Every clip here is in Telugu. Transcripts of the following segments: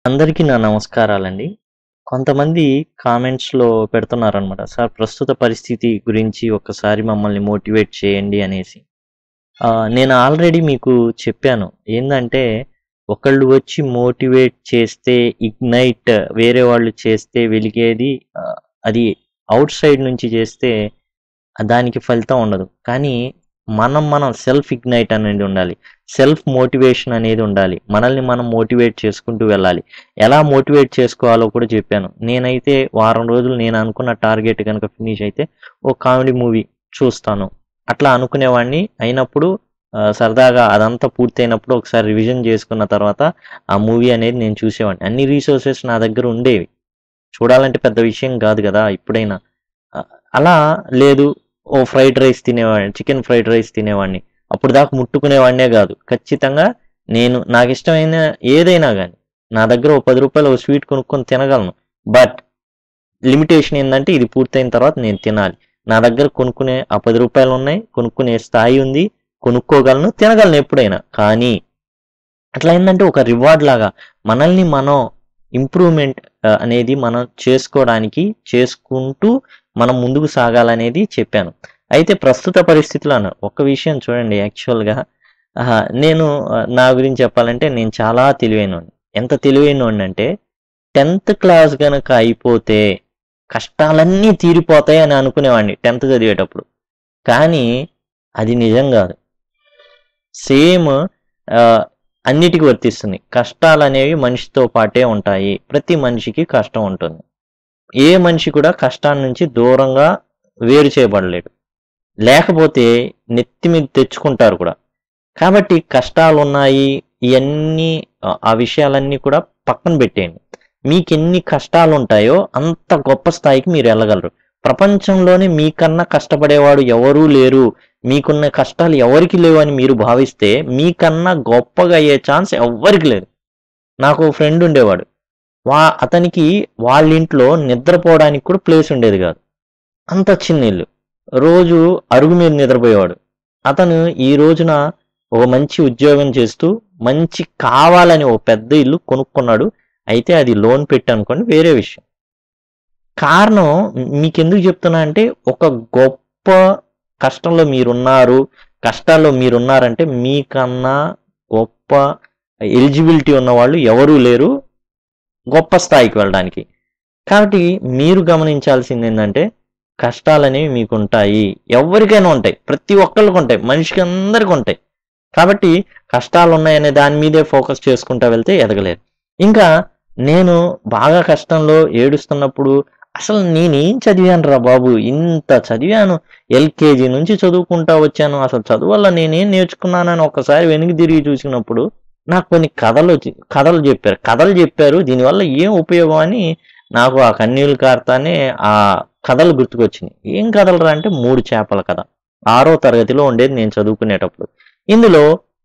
అందరికీ నా నమస్కారాలండి. కొంతమంది కామెంట్స్‌లో పెడుతున్నారనమాట. సార్ ప్రస్తుత పరిస్థితి గురించి ఒక్కసారి మమ్మల్ని మోటివేట్ చేయండి అనేసి. ఆహ్, నేను ఆల్రెడీ మీకు చెప్పాను. ఏందంటే ఒకళ్ళు వచ్చి మోటివేట్ చేస్తే ఇగ్నైట్ వేరే వాళ్ళు చేస్తే వెలిగేది ఆహ్, అది ఔట్ సైడ్ నుంచి చేస్తే దానికి ఫలితం ఉండదు. కానీ మనం మనం సెల్ఫ్ ఇగ్నైట్ అనేది ఉండాలి. సెల్ఫ్ మోటివేషన్ అనేది ఉండాలి. మనల్ని మనం మోటివేట్ చేసుకుంటూ వెళ్ళాలి. ఎలా మోటివేట్ చేసుకోవాలో కూడా చెప్పాను. నేనైతే వారం రోజులు నేను అనుకున్న టార్గెట్ గనుక ఫినిష్ అయితే ఓ కామెడీ మూవీ చూస్తాను. అట్లా అనుకునేవాడిని. అయినప్పుడు ఆహ్, సరదాగా అదంతా పూర్తయినప్పుడు ఒకసారి రివిజన్ చేసుకున్న తర్వాత ఆ మూవీ అనేది నేను చూసేవాడిని. అన్ని రిసోర్సెస్ నా దగ్గర ఉండేవి. చూడాలంటే పెద్ద విషయం కాదు గదా! ఇప్పుడైనా. ఆహ్, అలా లేదు ఓ ఫ్రైడ్ రైస్ తినేవాడిని. చికెన్ ఫ్రైడ్ రైస్ తినేవాడిని. అప్పటిదాకా ముట్టుకునేవాడినే గాదు. ఖచ్చితంగా నేను నాకిష్టమైన ఏదైనా గాని నా దగ్గర ఓ రూ. 10 ఓ స్వీట్ కొనుక్కొని తినగలను. బట్ లిమిటేషన్ ఏందంటే ఇది పూర్తయిన తర్వాత నేను తినాలి. నా దగ్గర కొనుక్కునే ఆ రూ. 10 ఉన్నాయి. కొనుక్కునే స్థాయి ఉంది. కొనుక్కోగలను. తినగలను ఎప్పుడైనా. కానీ అట్లా ఏందంటే ఒక రివార్డ్ లాగా మనల్ని మనం ఇంప్రూవ్‌మెంట్ ఆహ్, అనేది మనం చేసుకోవడానికి చేసుకుంటూ మనం ముందుకు సాగాలనేది చెప్పాను. అయితే ప్రస్తుత పరిస్థితిలో అన్నా ఒక్క విషయం చూడండి యాక్చువల్‌గా ఆహా! నేను ఆహ్, నా గురించి చెప్పాలంటే నేను చాలా తెలివైనోడిని. ఎంత తెలివైనోడినంటే 10థ్ క్లాస్ గనక అయిపోతే కష్టాలన్నీ తీరిపోతాయి అని అనుకునేవాడిని 10థ్ చదివేటప్పుడు. కానీ అది నిజం గాదు. సేమ్ ఆహ్, అన్నిటికి వర్తిస్తుంది. కష్టాలనేవి మనిషితో పాటే ఉంటాయి. ప్రతి మనిషికి కష్టం ఉంటుంది. ఏ మనిషి కూడా కష్టాల నుంచి దూరంగా వేరు చేయబడలేడు. లేకపోతే నెత్తి మీద తెచ్చుకుంటారు కూడా. కాబట్టి కష్టాలున్నాయి ఇయన్నీ ఆహ్, ఆ విషయాలన్నీ కూడా పక్కన పెట్టేయండి. మీకెన్ని కష్టాలుంటాయో అంత గొప్ప స్థాయికి మీరు ఎళ్ళగలరు. ప్రపంచంలోనే మీకన్నా కష్టపడేవాడు ఎవరూ లేరు. మీకున్న కష్టాలు ఎవరికీ లేవని మీరు భావిస్తే మీకన్నా గొప్పగా అయ్యే ఛాన్స్ ఎవ్వరికీ లేదు. నాకు ఓ ఫ్రెండ్ ఉండేవాడు. వా అతనికి వాళ్ళింట్లో నిద్రపోవడానికి కూడా ప్లేస్ ఉండేది గాదు. అంత చిన్న ఇల్లు. రోజు అరుగు మీద నిద్రపోయేవాడు. అతను ఈ రోజున ఒక మంచి ఉద్యోగం చేస్తూ మంచి కావాలని ఓ పెద్ద ఇల్లు కొనుక్కున్నాడు. అయితే అది లోన్ పెట్టి అనుకోండి వేరే విషయం. కారణం మీకెందుకు చెప్తున్నా అంటే ఒక గొప్ప కష్టంలో మీరున్నారు. కష్టాల్లో మీరున్నారంటే మీకన్నా గొప్ప ఎలిజిబిలిటీ ఉన్నవాళ్ళు ఎవరూ లేరు. గొప్ప స్థాయికి వెళ్ళడానికి. కాబట్టి మీరు గమనించాల్సిందేందంటే కష్టాలనేవి మీకుంటాయి. ఎవ్వరికైనా ఉంటాయి. ప్రతి ఒక్కళ్ళకి ఉంటాయి. మనిషికి అందరికి ఉంటాయి. కాబట్టి కష్టాలున్నాయనే దాని మీదే ఫోకస్ చేసుకుంటా వెళ్తే ఎదగలేరు. ఇంకా నేను బాగా కష్టంలో ఏడుస్తున్నప్పుడు అసలు నేనేం చదివానురా బాబు! ఇంత చదివాను. ఎల్‌కేజీ నుంచి చదువుకుంటా వచ్చాను. అసలు చదువు వల్ల నేనేం నేర్చుకున్నానని ఒక్కసారి వెనక్కి తిరిగి చూసినప్పుడు నాకు కొన్ని కథలొచ్చి కథలు జెప్పారు. కథలు జెప్పారు. దీనివల్ల ఏం ఉపయోగం అని నాకు ఆ కన్నీళ్లు కార్తానే ఆ కథలు గుర్తుకొచ్చినాయి. ఏం కథలురా అంటే 3 చేపల కథ. ఆరో తరగతిలో ఉండేది నేను చదువుకునేటప్పుడు. ఇందులో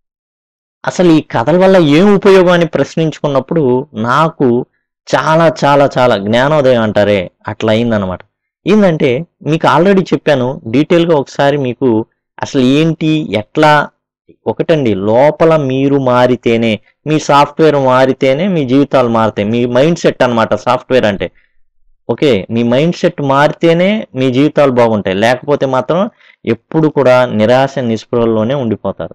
అసలు ఈ కథల వల్ల ఏం ఉపయోగం అని ప్రశ్నించుకున్నప్పుడు నాకు చాలా చాలా చాలా జ్ఞానోదయం అంటారే అట్లా అయిందనమాట. ఏందంటే మీకు ఆల్రెడీ చెప్పాను. డీటెయిల్‌గా ఒకసారి మీకు అసలు ఏంటి? ఎట్లా? ఒకటండి లోపల మీరు మారితేనే మీ సాఫ్ట్‌వేర్ మారితేనే మీ జీవితాలు మారతాయి. మీ మైండ్ సెట్ అన్నమాట సాఫ్ట్‌వేర్ అంటే. ఓకే. మీ మైండ్ సెట్ మారితేనే మీ జీవితాలు బాగుంటాయి. లేకపోతే మాత్రం ఎప్పుడు కూడా నిరాశ, నిస్పృహల్లోనే ఉండిపోతారు.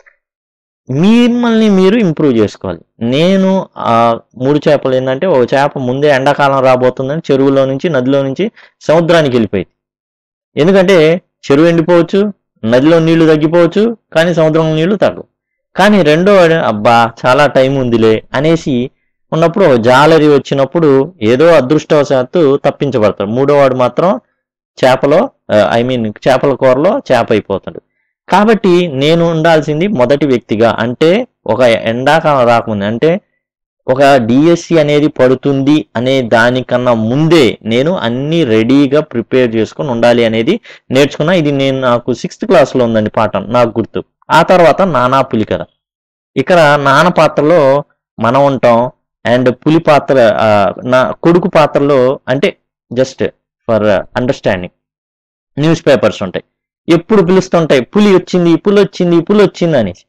మిమ్మల్ని మీరు ఇంప్రూవ్ జేసుకోవాలి. నేను ఆహ్, 3 చేపలు ఏందంటే ఒక చేప ముందే ఎండాకాలం రాబోతుందని చెరువులో నుంచి, నదిలో నుంచి సముద్రానికెళ్ళిపోయింది. ఎందుకంటే చెరువు ఎండిపోవచ్చు. నదిలో నీళ్లు తగ్గిపోవచ్చు. కానీ సముద్రంలో నీళ్లు తగ్గవు. కానీ రెండోవాడు అబ్బా! చాలా టైం ఉందిలే అనేసి ఉన్నప్పుడు ఒక జాలరి వచ్చినప్పుడు ఏదో అదృష్టవశాత్తు తప్పించబడతాడు. మూడోవాడు మాత్రం చేపలో ఆహ్, ఐ మీన్ చేపల కూరలో చేపయిపోతాడు. కాబట్టి నేను ఉండాల్సింది మొదటి వ్యక్తిగా. అంటే ఒక ఎండాకాలం రాకముందే అంటే ఒక డీఎస్సీ అనేది పడుతుంది అనే దానికన్నా ముందే నేను అన్నీ రెడీగా ప్రిపేర్ చేసుకొని ఉండాలి అనేది నేర్చుకున్నా. ఇది నేను నాకు సిక్స్త్ క్లాస్‌లో ఉందండి పాఠం నాకు గుర్తు. ఆ తర్వాత నానా పులి కథ. ఇక్కడ నాన్న పాత్రలో మనం ఉంటాం. అండ్ పులి పాత్ర ఆహ్, నా కొడుకు పాత్రలో అంటే just for understanding newspapers ఉంటాయి. ఎప్పుడు పిలుస్తుంటాయి. పులి వచ్చింది, పులొచ్చింది, పులొచ్చింది అనేసి.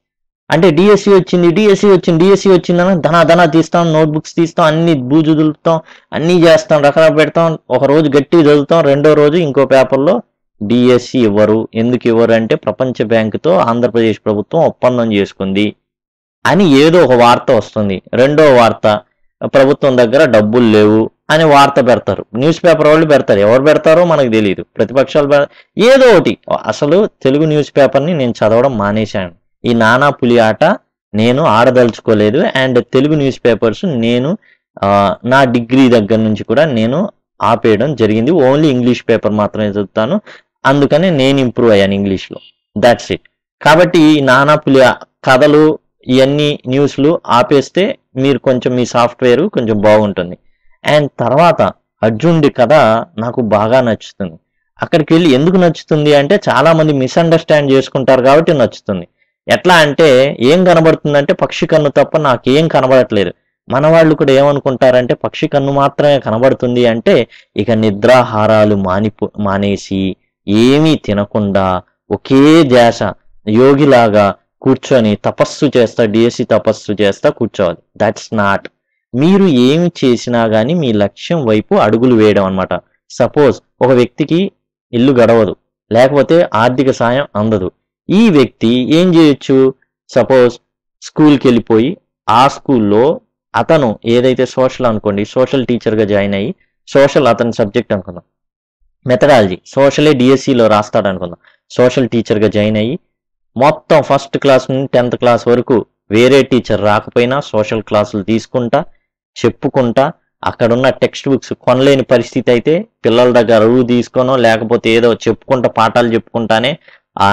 అంటే డిఎస్సి వచ్చింది డిఎస్సి వచ్చింది డిఎస్సి వచ్చిందని ధనా ధనా తీస్తాం నోట్బుక్స్ తీస్తాం అన్ని బూజు దులుపుతాం అన్ని చేస్తాం రకరకాల పెడతాం ఒక రోజు గట్టిగా చదువుతాం రెండో రోజు ఇంకో పేపర్లో డిఎస్సి ఇవ్వరు ఎందుకు ఇవ్వరు అంటే ప్రపంచ బ్యాంకుతో ఆంధ్రప్రదేశ్ ప్రభుత్వం ఒప్పందం చేసుకుంది అని ఏదో ఒక వార్త వస్తుంది రెండో వార్త ప్రభుత్వం దగ్గర డబ్బులు లేవు అని వార్త పెడతారు న్యూస్ పేపర్ వాళ్ళు పెడతారు ఎవరు పెడతారో మనకు తెలియదు ప్రతిపక్షాలు పెడ- ఏదో ఒకటి అసలు తెలుగు న్యూస్ పేపర్ని నేను చదవడం మానేశాను ఈ నానా పులి ఆట నేను ఆడదలుచుకోలేదు అండ్ తెలుగు న్యూస్ పేపర్స్ నేను ఆ, నా డిగ్రీ దగ్గర నుంచి కూడా నేను ఆపేయడం జరిగింది ఓన్లీ ఇంగ్లీష్ పేపర్ మాత్రమే చదువుతాను అందుకని నేను ఇంప్రూవ్ అయ్యాను ఇంగ్లీష్లో దాట్స్ ఇట్ కాబట్టి ఈ నానా పులి ఆ- కథలు ఇవన్నీ న్యూస్లు ఆపేస్తే మీరు కొంచెం మీ సాఫ్ట్వేర్ కొంచెం బాగుంటుంది అండ్ తర్వాత అర్జునుడి కథ నాకు బాగా నచ్చుతుంది అక్కడికి వెళ్ళి ఎందుకు నచ్చుతుంది అంటే చాలా మంది మిస్అండర్స్టాండ్ చేసుకుంటారు కాబట్టి నచ్చుతుంది ఎట్లా అంటే ఏం కనబడుతుందంటే పక్షి కన్ను తప్ప నాకేం కనబడట్లేదు మన వాళ్ళు కూడా ఏమనుకుంటారంటే పక్షి కన్ను మాత్రమే కనబడుతుంది అంటే ఇక నిద్రాహారాలు మానిపో మానేసి ఏమీ తినకుండా ఒకే ధ్యాస యోగిలాగా కూర్చొని తపస్సు చేస్తా డిఎస్సి తపస్సు చేస్తా కూర్చోవాలి దట్స్ నాట్ మీరు ఏమి చేసినా గానీ మీ లక్ష్యం వైపు అడుగులు వేయడం అన్నమాట సపోజ్ ఒక వ్యక్తికి ఇల్లు గడవదు లేకపోతే ఆర్థిక సాయం అందదు ఈ వ్యక్తి ఏం చేయొచ్చు సపోజ్ స్కూల్కి వెళ్ళిపోయి ఆ స్కూల్లో అతను ఏదైతే సోషల్ అనుకోండి సోషల్ టీచర్గా జాయిన్ అయ్యి సోషల్ అతని సబ్జెక్ట్ అనుకుందాం మెథడాలజీ సోషలే డిఎస్సిలో రాస్తాడు అనుకుందాం సోషల్ టీచర్గా జాయిన్ అయ్యి మొత్తం ఫస్ట్ క్లాస్ నుండి టెన్త్ క్లాస్ వరకు వేరే టీచర్ రాకపోయినా సోషల్ క్లాసులు తీసుకుంటా చెప్పుకుంటా అక్కడున్న టెక్స్ట్ బుక్స్ కొనలేని పరిస్థితి అయితే పిల్లల దగ్గర అరువు తీసుకోనో లేకపోతే ఏదో చెప్పుకుంటా పాఠాలు చెప్పుకుంటానే ఆ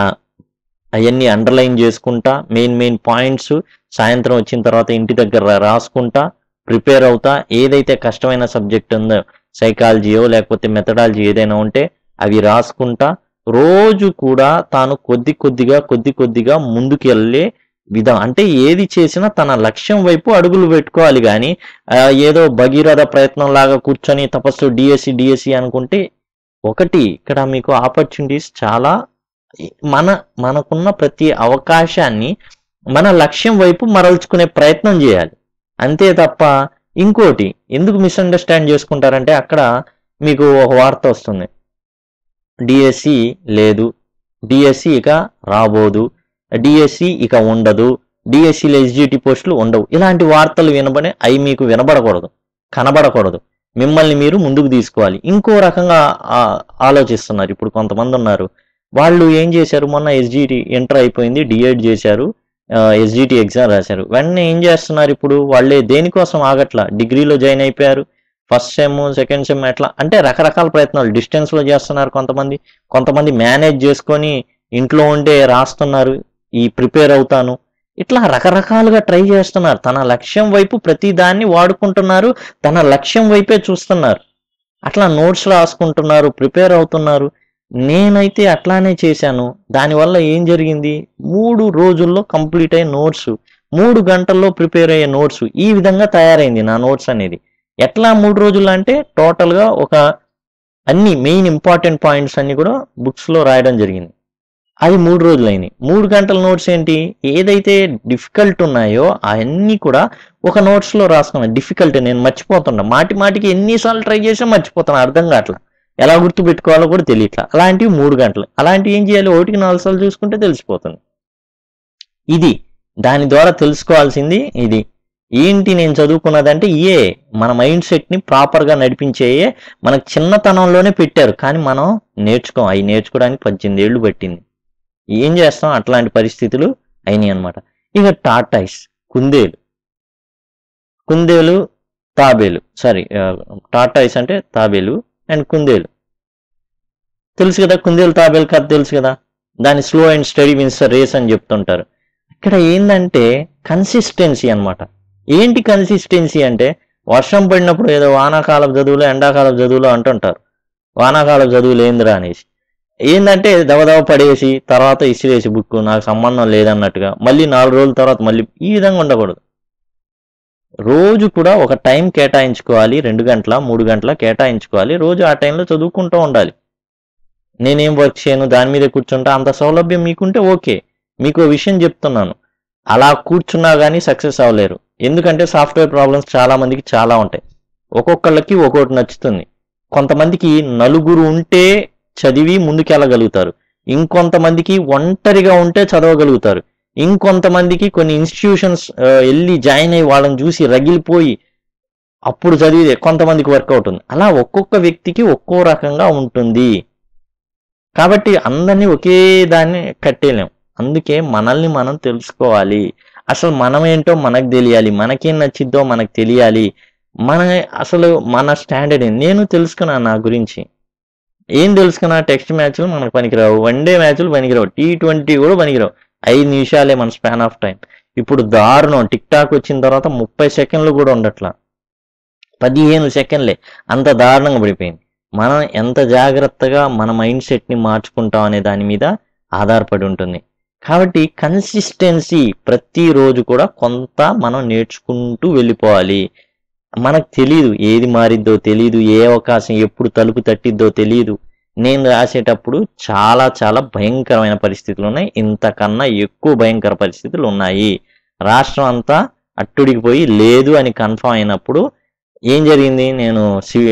అవన్నీ అండర్లైన్ చేసుకుంటా మెయిన్ మెయిన్ పాయింట్స్ సాయంత్రం వచ్చిన తర్వాత ఇంటి దగ్గర రాసుకుంటా ప్రిపేర్ అవుతా ఏదైతే కష్టమైన సబ్జెక్ట్ ఉందో సైకాలజీయో లేకపోతే మెథడాలజీ ఏదైనా ఉంటే అవి రాసుకుంటా రోజు కూడా తాను కొద్ది కొద్దిగా కొద్ది కొద్దిగా ముందుకు వెళ్ళే విధం అంటే ఏది చేసినా తన లక్ష్యం వైపు అడుగులు పెట్టుకోవాలి కానీ ఏదో భగీరథ ప్రయత్నం లాగా కూర్చొని తపస్సు డిఎస్సి డిఎస్సి అనుకుంటే ఒకటి ఇక్కడ మీకు ఆపర్చునిటీస్ చాలా మన మనకున్న ప్రతి అవకాశాన్ని మన లక్ష్యం వైపు మరల్చుకునే ప్రయత్నం చేయాలి అంతే తప్ప ఇంకోటి ఎందుకు మిస్అండర్స్టాండ్ చేసుకుంటారంటే అక్కడ మీకు ఒక వార్త వస్తుంది డిఎస్సి లేదు డిఎస్సి ఇక రాబోదు డిఎస్సి ఇక ఉండదు డిఎస్సిలో ఎస్జిటి పోస్టులు ఉండవు ఇలాంటి వార్తలు వినబడే అవి మీకు వినబడకూడదు కనబడకూడదు మిమ్మల్ని మీరు ముందుకు తీసుకోవాలి ఇంకో రకంగా ఆ, ఆలోచిస్తున్నారు ఇప్పుడు కొంతమంది ఉన్నారు వాళ్ళు ఏం చేశారు మొన్న ఎస్జిటి ఎంటర్ అయిపోయింది డిఎడ్ చేశారు ఎస్జిటి ఎగ్జామ్ రాశారు వెంటనే ఏం చేస్తున్నారు ఇప్పుడు వాళ్ళే దేనికోసం ఆగట్లా డిగ్రీలో జాయిన్ అయిపోయారు ఫస్ట్ సెమ్ సెకండ్ సెమ్ ఎట్లా అంటే రకరకాల ప్రయత్నాలు distance లో చేస్తున్నారు కొంతమంది కొంతమంది మేనేజ్ చేసుకొని ఇంట్లో ఉండే రాస్తున్నారు ఈ ప్రిపేర్ అవుతాను ఇట్లా రకరకాలుగా ట్రై చేస్తున్నారు తన లక్ష్యం వైపు ప్రతి దాన్ని వాడుకుంటున్నారు తన లక్ష్యం వైపే చూస్తున్నారు అట్లా నోట్స్ రాసుకుంటున్నారు ప్రిపేర్ అవుతున్నారు నేనైతే అట్లానే చేశాను దానివల్ల ఏం జరిగింది మూడు రోజుల్లో కంప్లీట్ అయ్యే నోట్స్ మూడు గంటల్లో ప్రిపేర్ అయ్యే నోట్స్ ఈ విధంగా తయారైంది నా నోట్స్ అనేది ఎట్లా మూడు రోజులు అంటే టోటల్గా ఒక అన్ని మెయిన్ ఇంపార్టెంట్ పాయింట్స్ అన్ని కూడా బుక్స్లో రాయడం జరిగింది అది మూడు రోజులు అయినాయి మూడు గంటల నోట్స్ ఏంటి ఏదైతే డిఫికల్ట్ ఉన్నాయో అవన్నీ కూడా ఒక నోట్స్లో రాసుకున్నాను డిఫికల్ట్ నేను మర్చిపోతున్నా మాటి మాటికి ఎన్నిసార్లు ట్రై చేసినా మర్చిపోతాను అర్థం కావట్లా ఎలా గుర్తు పెట్టుకోవాలో కూడా తెలియట్లా అలాంటివి మూడు గంటలు అలాంటివి ఏం చేయాలి ఒకటికి నాలుగు సార్లు చూసుకుంటే తెలిసిపోతుంది ఇది దాని ద్వారా తెలుసుకోవాల్సింది ఇది ఏంటి నేను చదువుకున్నదంటే ఏ మన మైండ్ సెట్ని ప్రాపర్గా నడిపించేయే మనకు చిన్నతనంలోనే పెట్టారు కానీ మనం నేర్చుకోం అవి నేర్చుకోవడానికి పద్దెనిమిది ఏళ్ళు పట్టింది ఏం చేస్తాం అట్లాంటి పరిస్థితులు అయినాయి అనమాట ఇక టాటాయిస్ కుందేలు కుందేలు తాబేలు సారీ టాటాయిస్ అంటే తాబేలు అండ్ కుందేలు తెలుసు కదా కుందేలు తాబేలు కథ తెలుసు కదా దాని slow and steady wins race అని చెప్తుంటారు ఇక్కడ ఏంటంటే కన్సిస్టెన్సీ అన్నమాట ఏంటి కన్సిస్టెన్సీ అంటే వర్షం పడినప్పుడు ఏదో వానాకాలపు చదువులు ఎండాకాలపు చదువులు అంటుంటారు వానాకాలపు చదువులు ఏందిరా అనేసి ఏంటంటే దవదవ పడేసి తర్వాత ఇసిరేసి బుక్ నాకు సంబంధం లేదన్నట్టుగా మళ్ళీ నాలుగు రోజుల తర్వాత మళ్ళీ ఈ విధంగా ఉండకూడదు రోజు కూడా ఒక టైం కేటాయించుకోవాలి రెండు గంటల మూడు గంటల కేటాయించుకోవాలి రోజు ఆ టైంలో చదువుకుంటూ ఉండాలి నేనేం వర్క్ చేయను దాని మీద కూర్చుంటా అంత సౌలభ్యం మీకుంటే ఓకే మీకు ఓ విషయం చెప్తున్నాను అలా కూర్చున్నా కానీ సక్సెస్ అవ్వలేరు ఎందుకంటే సాఫ్ట్వేర్ ప్రాబ్లమ్స్ చాలా మందికి చాలా ఉంటాయి ఒక్కొక్కళ్ళకి ఒక్కొక్కటి నచ్చుతుంది కొంతమందికి నలుగురు ఉంటే చదివి ముందుకెళ్ళగలుగుతారు ఇంకొంతమందికి ఒంటరిగా ఉంటే చదవగలుగుతారు ఇంకొంతమందికి కొన్ని ఇన్స్టిట్యూషన్స్ వెళ్ళి జాయిన్ అయ్యి వాళ్ళని చూసి రగిలిపోయి అప్పుడు చదివితే కొంతమందికి వర్కౌట్ ఉంది అలా ఒక్కొక్క వ్యక్తికి ఒక్కో రకంగా ఉంటుంది కాబట్టి అందరినీ ఒకే దాన్ని కట్టేయలేం అందుకే మనల్ని మనం తెలుసుకోవాలి అసలు మనం ఏంటో మనకు తెలియాలి మనకేం నచ్చిద్దో మనకు తెలియాలి మన అసలు మన స్టాండర్డ్ ఏంటి నేను తెలుసుకున్నాను నా గురించి ఏం తెలుసుకున్నా టెక్స్ట్ మ్యాచ్లు మనకు పనికిరావు వన్ డే మ్యాచ్లు పనికిరావు టీ ట్వంటీ కూడా పనికిరావు ఐదు నిమిషాలే మన స్పాన్ ఆఫ్ టైం ఇప్పుడు దారుణం టిక్ టాక్ వచ్చిన తర్వాత ముప్పై సెకండ్లు కూడా ఉండట్లా పదిహేను సెకండ్లే అంత దారుణంగా పడిపోయింది మనం ఎంత జాగ్రత్తగా మన మైండ్ సెట్ని మార్చుకుంటాం అనే దాని మీద ఆధారపడి ఉంటుంది కాబట్టి కన్సిస్టెన్సీ ప్రతిరోజు కూడా కొంత మనం నేర్చుకుంటూ వెళ్ళిపోవాలి మనకు తెలియదు ఏది మారిద్దో తెలియదు ఏ అవకాశం ఎప్పుడు తలుపు తట్టిద్దో తెలియదు నేను రాసేటప్పుడు చాలా చాలా భయంకరమైన పరిస్థితులు ఉన్నాయి ఇంతకన్నా ఎక్కువ భయంకర పరిస్థితులు ఉన్నాయి రాష్ట్రం అంతా అట్టుడికిపోయి లేదు అని కన్ఫర్మ్ అయినప్పుడు ఏం జరిగింది నేను సి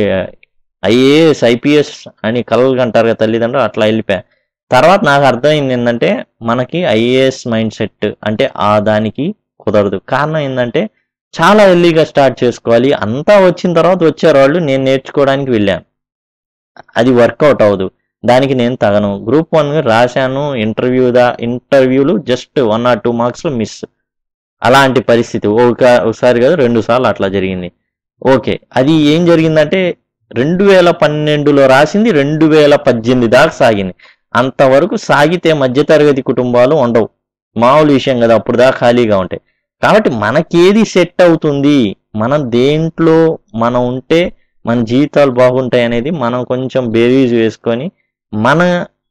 ఐఏఎస్ ఐపీఎస్ అని కలలు అంటారు కదా తల్లిదండ్రులు అట్లా వెళ్ళిపోయా తర్వాత నాకు అర్థమైంది ఏంటంటే మనకి ఐఏఎస్ మైండ్ సెట్ అంటే ఆ దానికి కుదరదు కారణం ఏంటంటే చాలా ఎర్లీగా స్టార్ట్ చేసుకోవాలి అంతా వచ్చిన తర్వాత వచ్చారు వాళ్ళు నేను నేర్చుకోవడానికి వెళ్ళాను అది వర్కౌట్ అవ్వదు దానికి నేను తగను గ్రూప్ వన్ రాశాను ఇంటర్వ్యూ దా ఇంటర్వ్యూలు just one or two marks miss అలాంటి పరిస్థితి ఒక ఒకసారి కాదు రెండు సార్లు అట్లా జరిగింది ఓకే అది ఏం జరిగిందంటే రెండు వేల పన్నెండులో రాసింది రెండు వేల పద్దెనిమిది దాకా సాగింది అంతవరకు సాగితే మధ్యతరగతి కుటుంబాలు ఉండవు మామూలు విషయం కదా అప్పుడు దాకా ఖాళీగా ఉంటాయి కాబట్టి మనకేది సెట్ అవుతుంది మనం దేంట్లో మనం ఉంటే మన జీవితాలు బాగుంటాయి అనేది మనం కొంచెం బేరీజ్ వేసుకొని మన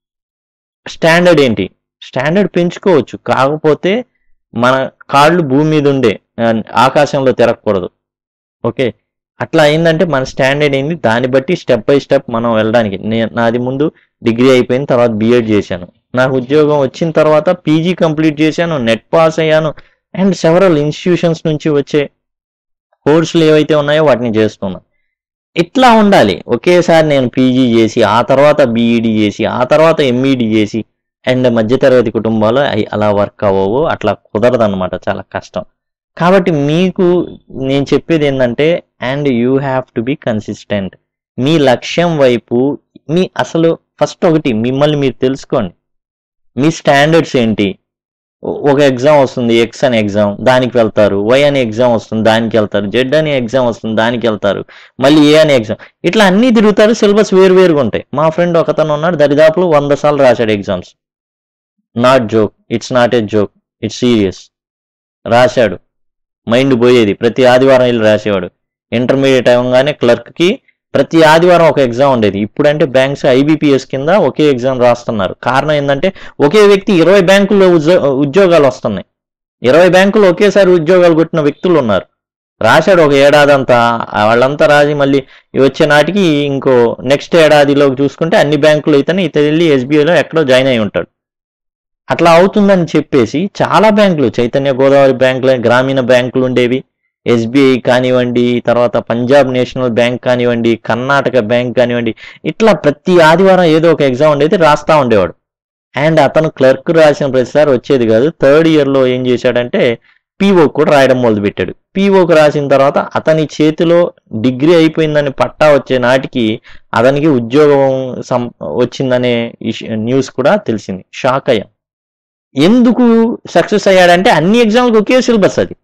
స్టాండర్డ్ ఏంటి స్టాండర్డ్ పెంచుకోవచ్చు కాకపోతే మన కాళ్ళు భూమి మీద ఉండే ఆ, ఆకాశంలో తిరగకూడదు ఓకే అట్లా అయిందంటే మన స్టాండర్డ్ ఏంది దాన్ని బట్టి స్టెప్ బై స్టెప్ మనం వెళ్ళడానికి నే- నాది ముందు డిగ్రీ అయిపోయిన తర్వాత బిఎడ్ చేశాను నాకు ఉద్యోగం వచ్చిన తర్వాత పీజీ కంప్లీట్ చేశాను నెట్ పాస్ అయ్యాను అండ్ సెవరల్ ఇన్స్టిట్యూషన్స్ నుంచి వచ్చే కోర్సులు ఏవైతే ఉన్నాయో వాటిని చేస్తున్నాను ఇట్లా ఉండాలి ఒకేసారి నేను పీజీ చేసి ఆ తర్వాత బీఈడి చేసి ఆ తర్వాత ఎంఈడి చేసి అండ్ మధ్యతరగతి కుటుంబాలు అయి అలా వర్క్ అవ్వవు అట్లా కుదరదు అనమాట చాలా కష్టం కాబట్టి మీకు నేను చెప్పేది ఏంటంటే and you have to be consistent మీ లక్ష్యం వైపు మీ అసలు ఫస్ట్ ఒకటి మిమ్మల్ని మీరు తెలుసుకోండి మీ స్టాండర్డ్స్ ఏంటి ఒ- ఒక ఎగ్జామ్ వస్తుంది ఎక్స్ అనే ఎగ్జామ్ దానికి వెళ్తారు వై అనే ఎగ్జామ్ వస్తుంది దానికి వెళ్తారు జెడ్ అనే ఎగ్జామ్ వస్తుంది దానికి వెళ్తారు మళ్ళీ ఏ అనే ఎగ్జామ్ ఇట్లా అన్ని తిరుగుతారు సిలబస్ వేరు వేరుగా ఉంటాయి మా ఫ్రెండ్ ఒకతను ఉన్నాడు దరిదాపులు వంద సార్లు రాశాడు exams not joke it's not a joke it's serious రాశాడు మైండ్ పోయేది ప్రతి ఆదివారం వెళ్ళి రాసేవాడు ఇంటర్మీడియట్ అవ్వగానే క్లర్క్కి ప్రతి ఆదివారం ఒక ఎగ్జామ్ ఉండేది ఇప్పుడంటే బ్యాంక్స్ ఐబీపీఎస్ కింద ఒకే ఎగ్జామ్ రాస్తున్నారు కారణం ఏంటంటే ఒకే వ్యక్తి ఇరవై బ్యాంకుల్లో ఉద్యో- ఉద్యోగాలు వస్తున్నాయి ఇరవై బ్యాంకులు ఒకేసారి ఉద్యోగాలు కొట్టిన వ్యక్తులు ఉన్నారు రాశాడు ఒక ఏడాది అంతా ఆ వాళ్ళంతా రాసి మళ్ళీ ఈ వచ్చే నాటికి ఇంకో నెక్స్ట్ ఏడాదిలోకి చూసుకుంటే అన్ని బ్యాంకులు అయితేనే ఇతను వెళ్ళి ఎస్బీఐలో ఎక్కడో జాయిన్ అయి ఉంటాడు అట్లా అవుతుందని చెప్పేసి చాలా బ్యాంకులు చైతన్య గోదావరి బ్యాంకులు గ్రామీణ బ్యాంకులు ఉండేవి ఎస్బీఐ కానివ్వండి తర్వాత పంజాబ్ నేషనల్ బ్యాంక్ కానివ్వండి కర్ణాటక బ్యాంక్ కానివ్వండి ఇట్లా ప్రతి ఆదివారం ఏదో ఒక ఎగ్జామ్ ఉండేది రాస్తా ఉండేవాడు అండ్ అతను క్లర్క్ రాసిన ప్రతిసారి వచ్చేది కాదు థర్డ్ ఇయర్లో ఏం చేశాడంటే పీఓ కూడా రాయడం మొదలుపెట్టాడు పీఓకి రాసిన తర్వాత అతని చేతిలో డిగ్రీ అయిపోయిందని పట్టా వచ్చే నాటికి అతనికి ఉద్యోగం సం వచ్చిందనే ఇష్- న్యూస్ కూడా తెలిసింది షాక్ అయ్యాం ఎందుకు సక్సెస్ అయ్యాడంటే అన్ని ఎగ్జామ్లకు ఒకే సిలబస్ అది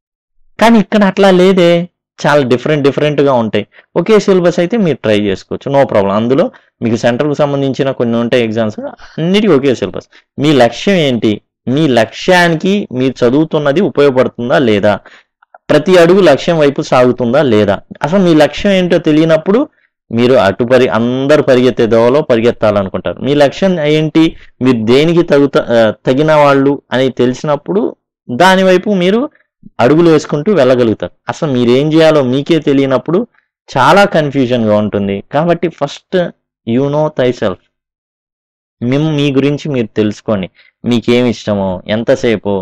కానీ ఇక్కడ అట్లా లేదే చాలా డిఫరెంట్ డిఫరెంట్గా ఉంటాయి ఒకే సిలబస్ అయితే మీరు ట్రై చేసుకోవచ్చు నో ప్రాబ్లం అందులో మీకు సెంట్రల్కి సంబంధించిన కొన్ని ఉంటాయి ఎగ్జామ్స్ అన్నిటికీ ఒకే సిలబస్ మీ లక్ష్యం ఏంటి మీ లక్ష్యానికి మీరు చదువుతున్నది ఉపయోగపడుతుందా లేదా ప్రతి అడుగు లక్ష్యం వైపు సాగుతుందా లేదా అసలు మీ లక్ష్యం ఏంటో తెలియనప్పుడు మీరు అటు పరి అందరు పరిగెత్తే దోవలో పరిగెత్తాలనుకుంటారు మీ లక్ష్యం ఏంటి మీరు దేనికి తగుత ఆ, తగిన వాళ్ళు అని తెలిసినప్పుడు దాని వైపు మీరు అడుగులు వేసుకుంటూ వెళ్ళగలుగుతారు అసలు మీరు ఏం చేయాలో మీకే తెలియనప్పుడు చాలా కన్ఫ్యూజన్గా ఉంటుంది కాబట్టి first you know thyself మేము మీ గురించి మీరు తెలుసుకోండి మీకేమి ఇష్టమో ఎంతసేపు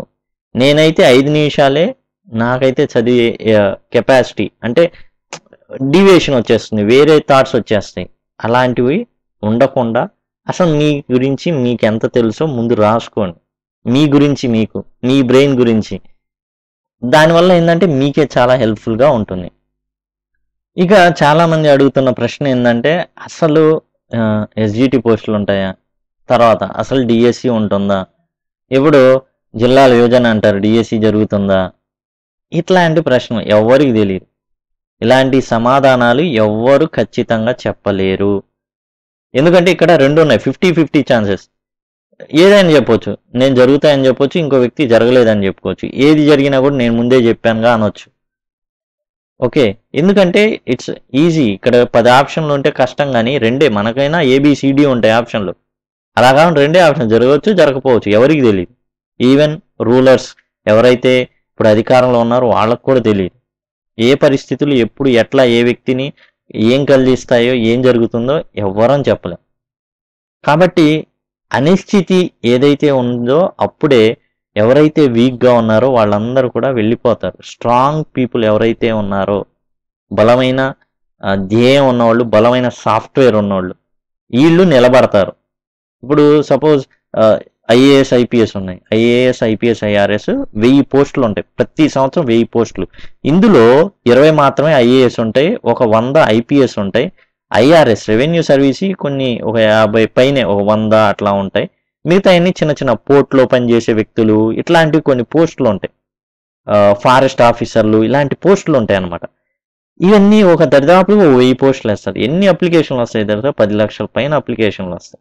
నేనైతే ఐదు నిమిషాలే నాకైతే చదివే కెపాసిటీ అంటే డివియేషన్ వచ్చేస్తుంది వేరే థాట్స్ వచ్చేస్తాయి అలాంటివి ఉండకుండా అసలు మీ గురించి మీకు ఎంత తెలుసో ముందు రాసుకోండి మీ గురించి మీకు మీ బ్రెయిన్ గురించి దానివల్ల ఏంటంటే మీకే చాలా హెల్ప్ఫుల్గా ఉంటుంది ఇక చాలా మంది అడుగుతున్న ప్రశ్న ఏంటంటే అసలు ఎస్జిటి పోస్టులు ఉంటాయా తర్వాత అసలు డిఎస్సి ఉంటుందా ఇప్పుడు జిల్లాల యోజన అంటారు డిఎస్సి జరుగుతుందా ఇట్లాంటి ప్రశ్న ఎవ్వరికి తెలియదు ఇలాంటి సమాధానాలు ఎవ్వరు ఖచ్చితంగా చెప్పలేరు ఎందుకంటే ఇక్కడ రెండు ఉన్నాయి ఫిఫ్టీ ఫిఫ్టీ ఛాన్సెస్ ఏదైనా చెప్పొచ్చు నేను జరుగుతాయని చెప్పొచ్చు ఇంకో వ్యక్తి జరగలేదని చెప్పుకోవచ్చు ఏది జరిగినా కూడా నేను ముందే చెప్పానుగా అనొచ్చు ఓకే ఎందుకంటే ఇట్స్ ఈజీ ఇక్కడ పది ఆప్షన్లు ఉంటే కష్టం కానీ రెండే మనకైనా ఏబిసిడి ఉంటాయి ఆప్షన్లు అలా కాకుండా రెండే ఆప్షన్ జరగవచ్చు జరగకపోవచ్చు ఎవరికి తెలియదు ఈవెన్ రూలర్స్ ఎవరైతే ఇప్పుడు అధికారంలో ఉన్నారో వాళ్ళకు కూడా తెలియదు ఏ పరిస్థితులు ఎప్పుడు ఎట్లా ఏ వ్యక్తిని ఏం కలిగిస్తాయో ఏం జరుగుతుందో ఎవ్వరం చెప్పలేం కాబట్టి అనిశ్చితి ఏదైతే ఉందో అప్పుడే ఎవరైతే వీక్గా ఉన్నారో వాళ్ళందరూ కూడా వెళ్ళిపోతారు స్ట్రాంగ్ పీపుల్ ఎవరైతే ఉన్నారో బలమైన ఆ, ధ్యేయం ఉన్నవాళ్ళు బలమైన సాఫ్ట్వేర్ ఉన్నవాళ్ళు వీళ్ళు నిలబడతారు ఇప్పుడు సపోజ్ ఐఏఎస్ ఐపీఎస్ ఉన్నాయి ఐఏఎస్ ఐపీఎస్ ఐఆర్ఎస్ వెయ్యి పోస్టులు ఉంటాయి ప్రతి సంవత్సరం వెయ్యి పోస్టులు ఇందులో ఇరవై మాత్రమే ఐఏఎస్ ఉంటాయి ఒక వంద ఐపీఎస్ ఉంటాయి ఐఆర్ఎస్ రెవెన్యూ సర్వీస్ కొన్ని ఒక యాభై పైనే ఒక వంద అట్లా ఉంటాయి మిగతా అన్ని చిన్న చిన్న పోర్ట్లో పనిచేసే వ్యక్తులు ఇట్లాంటివి కొన్ని పోస్టులు ఉంటాయి ఫారెస్ట్ ఆఫీసర్లు ఇలాంటి పోస్టులు ఉంటాయి అన్నమాట ఇవన్నీ ఒక దరిదాపు ఓ వెయ్యి పోస్టులు వేస్తారు ఎన్ని అప్లికేషన్లు వస్తాయి దరిదాపు పది లక్షల పైన అప్లికేషన్లు వస్తాయి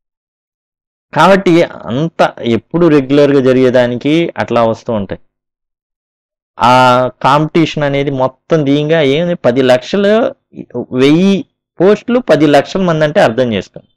కాబట్టి అంత ఎప్పుడు రెగ్యులర్గా జరిగేదానికి అట్లా వస్తూ ఉంటాయి ఆ కాంపిటీషన్ అనేది మొత్తం దీనిగా ఏంది పది లక్షలు వెయ్యి పోస్టులు పది లక్షల మంది అంటే అర్థం చేసుకోండి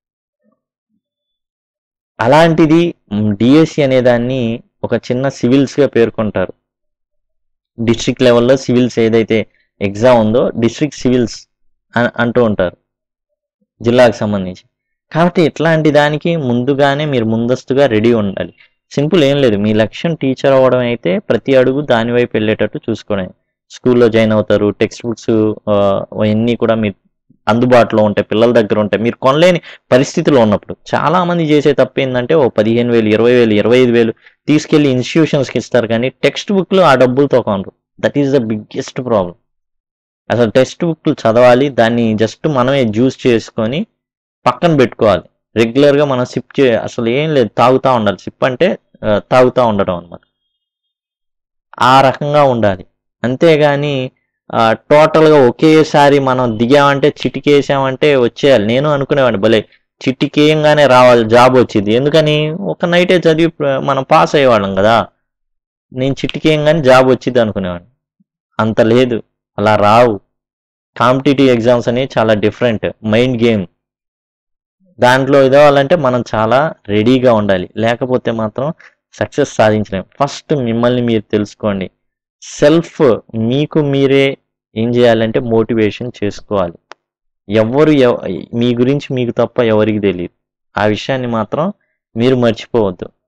అలాంటిది డిఎస్సి అనే దాన్ని ఒక చిన్న సివిల్స్గా పేర్కొంటారు డిస్ట్రిక్ట్ లెవెల్లో సివిల్స్ ఏదైతే ఎగ్జామ్ ఉందో డిస్ట్రిక్ట్ సివిల్స్ అంటూ ఉంటారు జిల్లాకు సంబంధించి కాబట్టి ఇట్లాంటి దానికి ముందుగానే మీరు ముందస్తుగా రెడీ ఉండాలి సింపుల్ ఏం లేదు మీ లక్ష్యం టీచర్ అవ్వడం అయితే ప్రతి అడుగు దాని వైపు వెళ్ళేటట్టు చూసుకోవడం స్కూల్లో జాయిన్ అవుతారు టెక్స్ట్ బుక్స్ అవన్నీ కూడా మీరు అందుబాటులో ఉంటాయి పిల్లల దగ్గర ఉంటాయి మీరు కొనలేని పరిస్థితిలో ఉన్నప్పుడు చాలా మంది చేసే తప్పు ఏంటంటే ఓ పదిహేను వేలు ఇరవై వేలు ఇరవై ఐదు వేలు తీసుకెళ్లి ఇన్స్టిట్యూషన్స్కి ఇస్తారు కానీ టెక్స్ట్ బుక్లు ఆ డబ్బులతో కొనరు that is the biggest problem అసలు టెక్స్ట్ బుక్లు చదవాలి దాన్ని జస్ట్ మనమే జ్యూస్ చేసుకొని పక్కన పెట్టుకోవాలి రెగ్యులర్గా మనం సిప్ చే అసలు ఏం లేదు తాగుతూ ఉండాలి సిప్ అంటే ఆ, తాగుతూ ఉండడం అనమాట ఆ రకంగా ఉండాలి అంతేగాని ఆ, టోటల్గా ఒకేసారి మనం దిగామంటే చిటికేసామంటే వచ్చేయాలి నేను అనుకునేవాడిని భలే చిటికేయంగానే రావాలి జాబ్ వచ్చింది ఎందుకని ఒక నైటే చదివి ప్ర- మనం పాస్ అయ్యేవాళ్ళం కదా నేను చిటికేయంగానే జాబ్ వచ్చింది అనుకునేవాడిని అంత లేదు అలా రావు కాంపిటేటివ్ ఎగ్జామ్స్ అనేవి చాలా డిఫరెంట్ మైండ్ గేమ్ దాంట్లో ఇదవ్వాలంటే మనం చాలా రెడీగా ఉండాలి లేకపోతే మాత్రం సక్సెస్ సాధించలేం ఫస్ట్ మిమ్మల్ని మీరు తెలుసుకోండి సెల్ఫ్ మీకు మీరే ఏం చేయాలంటే మోటివేషన్ చేసుకోవాలి ఎవరు ఎవ- మీ గురించి మీకు తప్ప ఎవరికి తెలియదు ఆ విషయాన్ని మాత్రం మీరు మర్చిపోవద్దు